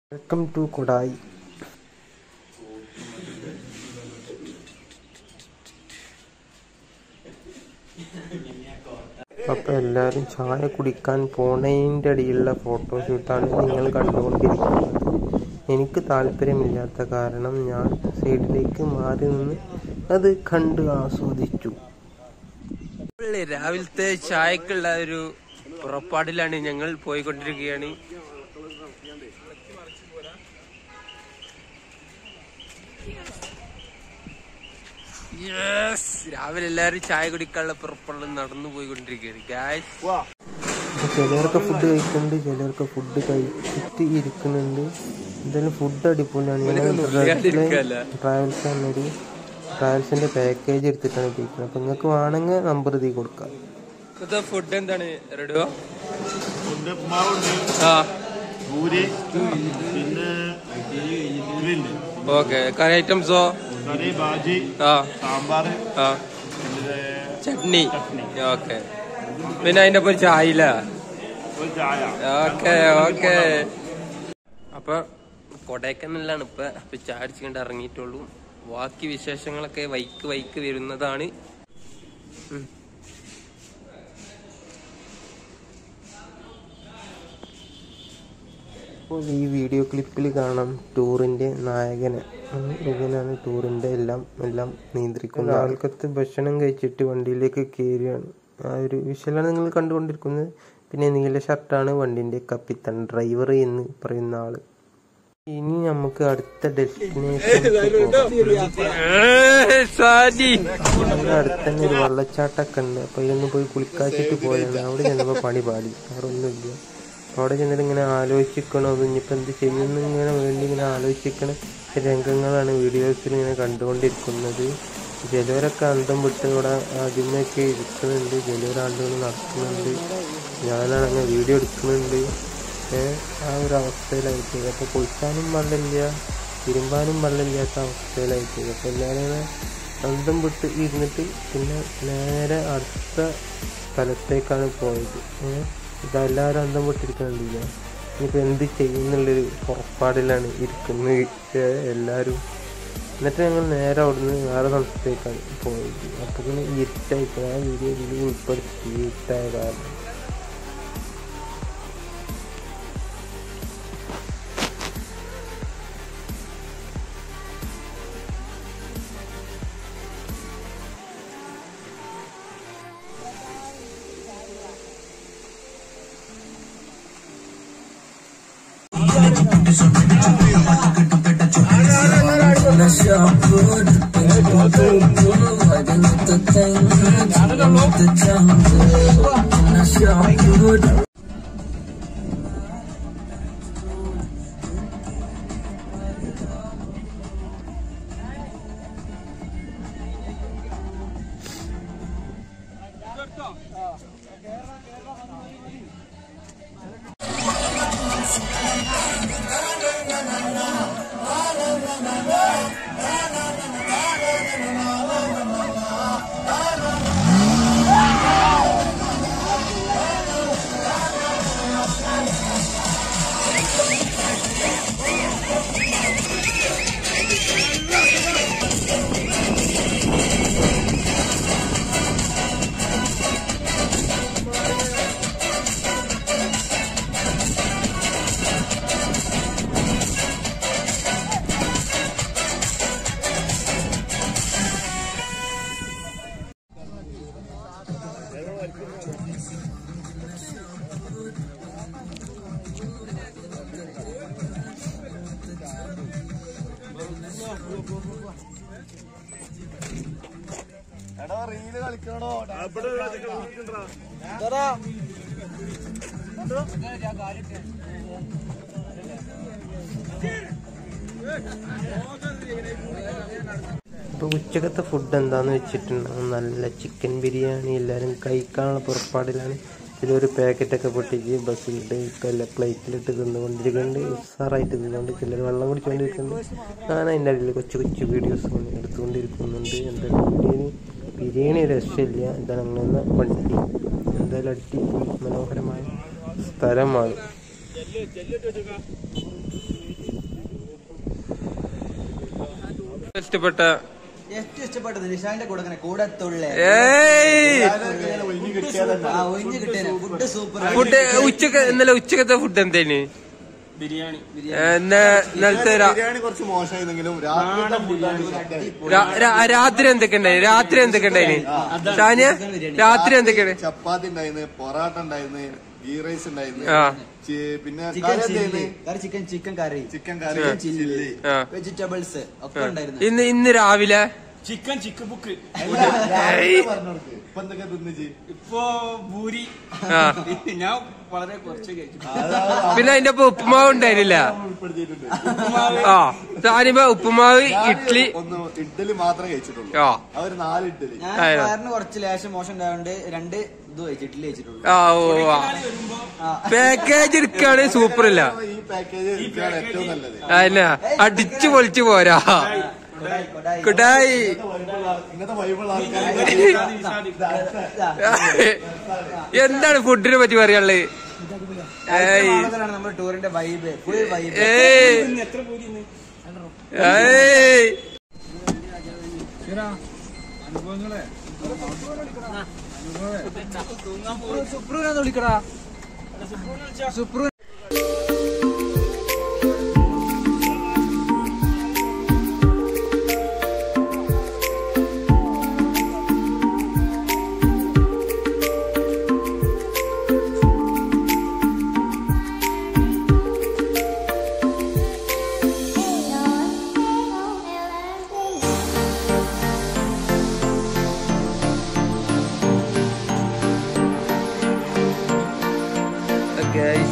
Welcome to കൊടായി അപ്പൊ എല്ലാരും ചായ കുടിക്കാൻ പോണതിൻ്റെ അടിയിലുള്ള ഫോട്ടോഷൂട്ടാണ് നിങ്ങൾ കണ്ടുകൊണ്ടിരിക്കുന്നത് എനിക്ക് താല്പര്യമില്ലാത്ത കാരണം ഞാൻ സൈഡിലേക്ക് മാറി നിന്ന് അത് കണ്ട് ആസ്വദിച്ചു രാവിലത്തെ ചായക്കുള്ള ഒരു പുറപ്പാടിലാണ് ഞങ്ങൾ പോയിക്കൊണ്ടിരിക്കുകയാണ് യെസ് രാവിലെ എല്ലാരും ചായ കുടിക്കാനുള്ള പുറപ്പാടിൽ നടന്നു പോയിക്കൊണ്ടിരിക്കുകയാണ് ഗായ്സ് അപ്പൊ ചിലർക്ക് ഫുഡ് കഴിക്കുന്നുണ്ട് ചിലർക്ക് ഫുഡ് കഴിച്ചിട്ട് ഇരിക്കുന്നുണ്ട് എന്തായാലും ഫുഡ് അടിപൊളിയാണ് ഇരിക്കല്ല. ട്രാവൽസ് എന്നൊരു ട്രാവൽസിന്റെ പാക്കേജ് എടുത്തിട്ടാണ് ഇരിക്കുന്നത് അപ്പൊ നിങ്ങൾക്ക് വേണമെങ്കിൽ നമ്പർ ഇതിൽ കൊടുക്കാം ഇന്നത്തെ ഫുഡ് എന്താണ് റെഡിയോ ഉണ്ട് ഉപ്മാവുണ്ട് ആ പൂരി പിന്നെ ഗ്രില്ല് ഓക്കെ കറി ഐറ്റംസോ കറി ബാജി ആ സാമ്പാർ ആ പിന്നെ ചട്നി ഓക്കെ പിന്നെ അതിന്റെ ഒപ്പം ചായ ഇല്ല ഒരു ചായ ഓക്കെ ഓക്കെ അപ്പൊ കൊടൈക്കനാലിലാണ് ഇപ്പൊ അപ്പൊ ചായ അടിച്ചുകൊണ്ട് ഇറങ്ങിയിട്ടുള്ളൂ ബാക്കി വിശേഷങ്ങളൊക്കെ വൈക്ക് വൈക്ക് വരുന്നതാണ് ഉം. അപ്പോൾ ഈ വീഡിയോ ക്ലിപ്പിൽ കാണാം ടൂറിന്റെ നായകന് ഉം, ഇവനാണ് ടൂറിന്റെ എല്ലാം എല്ലാം നിയന്ത്രിക്കുന്നത് ആൾക്കത്ത് ഭക്ഷണം കഴിച്ചിട്ട് വണ്ടിയിലേക്ക് കയറിയാണ് ആ ഒരു വിഷലാണ് നിങ്ങൾ കണ്ടുകൊണ്ടിരിക്കുന്നത് പിന്നെ നീല ഷർട്ടാണ് വണ്ടിന്റെ കപ്പിത്തൻ ഡ്രൈവർ എന്ന് പറയുന്ന ആള് ഇനി നമുക്ക് അടുത്ത ഡെസ്റ്റിനേഷൻ ഏയ് സാജി. അതിന്റെ അടുത്ത് തന്നെ ഒരു വെള്ളച്ചാട്ടമൊക്കെ ഉണ്ട് അപ്പൊ ഇതൊന്ന് പോയി കുളിക്കാച്ചിട്ട് പോയാണ് അവിടെ ചെന്നപ്പോ പണി പാടി വേറെ ഒന്നുമില്ല അവിടെ ചെന്നിട്ട് ഇങ്ങനെ ആലോചിക്കണോ അത് ഇനിയിപ്പോ എന്ത് ചെയ്യുന്നു ഇങ്ങനെ വേണ്ടി ഇങ്ങനെ ആലോചിക്കണ രംഗങ്ങളാണ് വീഡിയോസിൽ ഇങ്ങനെ കണ്ടുകൊണ്ടിരിക്കുന്നത് ചിലവരൊക്കെ അന്തം വിട്ട് ഇവിടെ ആദ്യമൊക്കെ ഇരിക്കുന്നുണ്ട് ചിലവർ ആണ്ടുകൾ നടക്കുന്നുണ്ട് ഞാനാണ് അങ്ങനെ വീഡിയോ എടുക്കുന്നുണ്ട് ഏഹ് ആ ഒരു അവസ്ഥയിലായിട്ട് അപ്പൊ കുളിക്കാനും വെള്ളമില്ല തിരുമ്പാനും വെള്ളമില്ലാത്ത അവസ്ഥയിലായിട്ട് അപ്പൊ എല്ലാവരും ഇങ്ങനെ അന്തം വിട്ട് ഇരുന്നിട്ട് പിന്നെ നേരെ അടുത്ത സ്ഥലത്തേക്കാണ് പോയത് ഏഹ് ഇതെല്ലാവരും അന്തം വിട്ടിരിക്കുന്നുണ്ടില്ല ഇനിയിപ്പോൾ എന്ത് ചെയ്യുന്നുള്ളൊരു പുറപ്പാടിലാണ് ഇരിക്കുന്നത് ഏഹ് എല്ലാവരും എന്നിട്ട് ഞങ്ങൾ നേരെ അവിടുന്ന് വേറെ സ്ഥലത്തേക്കാണ് പോയത് അപ്പോൾ പിന്നെ ഇരുട്ടായിട്ട് ആ വീഡിയോ ഇതിൽ ഉൾപ്പെടുത്തി ഇരുട്ടായ കാരണം ഇപ്പോൾ ഉച്ചക്കത്തെ ഫുഡ് എന്താന്ന് വെച്ചിട്ടുണ്ടെങ്കിൽ നല്ല ചിക്കൻ ബിരിയാണി എല്ലാവരും കഴിക്കാനുള്ള പുറപ്പാടിലാണ് ഇതിലൊരു പാക്കറ്റൊക്കെ പൊട്ടിച്ച് ബസ്സിലിട്ട് കല്ല പ്ലേറ്റിലിട്ട് തിന്നുകൊണ്ടിരിക്കുന്നുണ്ട് ഉസാറായിട്ട് തിന്നുകൊണ്ട് ചിലർ വെള്ളം കുടിച്ചുകൊണ്ടിരിക്കുന്നുണ്ട് ഞാൻ അതിൻ്റെ അടിയിൽ കൊച്ചു കൊച്ചു വീഡിയോസ് എടുത്തുകൊണ്ടിരിക്കുന്നുണ്ട് എന്തായാലും ബിരിയാണി ബിരിയാണി ഒരു രക്ഷയില്ല എന്താണ് അങ്ങനെ വണ്ടി എന്തായാലും അടിപൊളി മനോഹരമായ സ്ഥലമാണ് ഇഷ്ടപ്പെട്ട ഏറ്റവും ഇഷ്ടപ്പെട്ടത് നിഷാന്റെ കൂടെ ഇങ്ങനെ കൂടെ തുള്ളേ ഏയ് ഒഴിഞ്ഞു കിട്ടിയാലല്ല ആ ഒഴിഞ്ഞു കിട്ടിയ ഫുഡ് സൂപ്പർ ഫുഡ് ഉച്ചക്ക് ഇന്നലെ ഉച്ചക്കത്തെ ഫുഡ് എന്തേന് ബിരിയാണി എന്നാ ഇന്നലത്തെ രാ- ബിരിയാണി കുറച്ച് മോശമായിരുന്നെങ്കിലും രാത്രിയുടെ ഫുഡാണ് രാ- രാ- രാത്രി എന്തൊക്കെ ഉണ്ടായി രാത്രി എന്തൊക്കെ ഉണ്ടായിന് ഷാനിയ രാത്രി എന്തൊക്കെയാണ് ചപ്പാത്തി ഉണ്ടായിരുന്നു പൊറാട്ട ഉണ്ടായിരുന്നു ഗീ റൈസ് ഉണ്ടായിരുന്നു ആ ചി- പിന്നെ ചിക്കൻ കറി ചില്ലി എന്തായിരുന്നു curry chicken chicken curry chicken curry chilli ആ വെജിറ്റബിൾസ് ഒക്കെ ഉണ്ടായിരുന്നു ഇന്ന് ഇന്ന് രാവിലെ ചിക്കൻ ചിക്കൻ ബുക്ക് പറഞ്ഞോർക്ക് ഇപ്പൊ എന്തൊക്കെ തിന്നിച്ച് ഇപ്പൊ ഭൂരി ആ ഞാൻ വളരെ കുറച്ച് കഴിച്ചു പിന്നെ അതിന്റെ ഒപ്പം ഉപ്പുമാവ് ഉണ്ടായിരുന്നില്ല ഉൾപ്പെടുത്തിയിട്ടുണ്ട് ആ സാനിമ ഉപ്പുമാവ് ഇഡ്ലി ഒന്ന് ഇഡ്ഡലി മാത്രമേ കഴിച്ചിട്ടുള്ളൂ ആ അവര് നാല് ഇഡ്ഡലി ഞാൻ ആയോ. വയറിന് കുറച്ച് ലേശം മോശം ഉണ്ടായതുകൊണ്ട് രണ്ട് ഇത് കഴിച്ചിട്ടില്ല കഴിച്ചിട്ടുള്ളൂ ആ ഓ ആ. പാക്കേജ് എടുക്കാണ് സൂപ്പർ ഇല്ല ഈ പാക്കേജ് എടുക്കുകയാണ് ഏറ്റവും നല്ലത് അതന്നെ അടിച്ചു പൊളിച്ചു പോരാ കൊടായി, കൊടായി. കുട്ടായി ഇങ്ങനത്തെ വൈബിൾ ആൾക്കാർ എന്താണ് ഫുഡിനെ പറ്റി പറയാനുള്ളത് ഏയ് കാണുന്നതാണ് നമ്മുടെ ടൂറിന്റെ വൈബ് ഫുൾ വൈബ് ഏയ് എത്ര ഭൂരി ഇന്ന്? ഏയ് സുപ്രൂനെ വിളിക്കടാ സുപ്രൂ guys.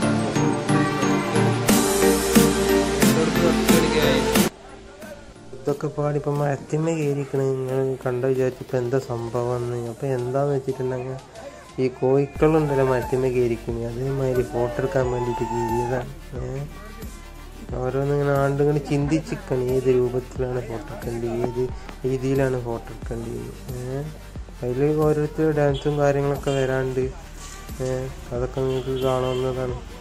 ഇതൊക്കെ പാടിപ്പോ മരത്തിന്മേ കയറിക്കണ് നിങ്ങൾ കണ്ട വിചാരിച്ചപ്പോ എന്താ സംഭവം എന്ന് അപ്പൊ എന്താന്ന് വെച്ചിട്ടുണ്ടെങ്കിൽ ഈ കോഴിക്കളുണ്ടല്ലോ മരത്തിന്മേ കയറിക്കണ് അതേമാതിരി ഫോട്ടോ എടുക്കാൻ വേണ്ടിയിട്ട് കയറിയതാണ് ഏഹ് ഓരോന്നിങ്ങനെ ആണ്ടുകൾ ചിന്തിച്ചിരിക്കണം ഏത് രൂപത്തിലാണ് ഫോട്ടോ എടുക്കേണ്ടത് ഏത് രീതിയിലാണ് ഫോട്ടോ എടുക്കേണ്ടത് ഏഹ് അതിൽ ഓരോരുത്തർ ഡാൻസും കാര്യങ്ങളൊക്കെ വരാണ്ട് ഏഹ് അതൊക്കെ നിങ്ങൾക്ക് കാണാവുന്നതാണ്